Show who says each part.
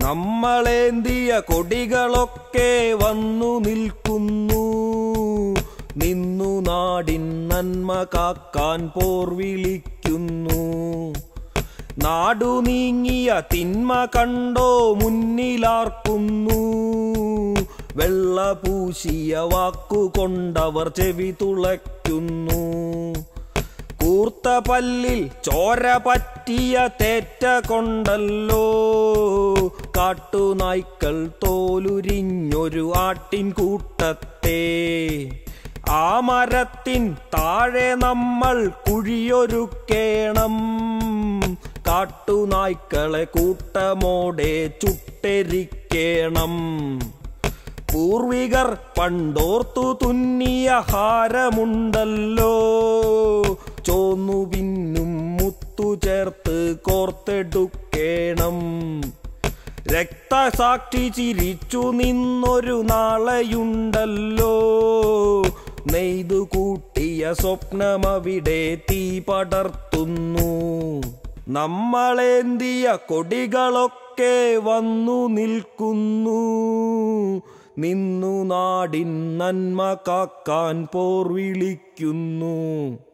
Speaker 1: നമ്മളേന്തിയ കൊടികളൊക്കെ വന്നു നിൽക്കുന്നു നിന്നു നാടിൻ നന്മ കാക്കാൻ പോർ വിളിക്കുന്നു നാടു നീങ്ങിയ തിന്മ കണ്ടോ മുന്നിലാർക്കുന്നു വെള്ള പൂശിയ വാക്കുകൊണ്ടവർ ചെവി തുളയ്ക്കുന്നു കൂർത്ത പല്ലിൽ ചോര പറ്റിയ തേറ്റ കൊണ്ടല്ലോ കാട്ടുനായ്ക്കൾ തോലുരിഞ്ഞൊരു ആട്ടിൻ കൂട്ടത്തെ ആ മരത്തിൻ താഴെ നമ്മൾ കുഴിയൊരുക്കേണം കാട്ടുനായ്ക്കളെ കൂട്ടമോടെ ചുട്ടെരിക്കേണം പൂർവികർ പണ്ടോർത്തു തുന്നിയ ഹാരമുണ്ടല്ലോ ചോന്നു പിന്നും മുത്തു ചേർത്ത് കോർത്തെടുക്കേണം രക്തസാക്ഷി ചിരിച്ചു നിന്നൊരു നാളെയുണ്ടല്ലോ നെയ്തു കൂട്ടിയ സ്വപ്നമവിടെ തീ പടർത്തുന്നു നമ്മളേന്തിയ കൊടികളൊക്കെ വന്നു നിൽക്കുന്നു നിന്നു നാടിൻ നന്മ കാക്കാൻ പോർ വിളിക്കുന്നു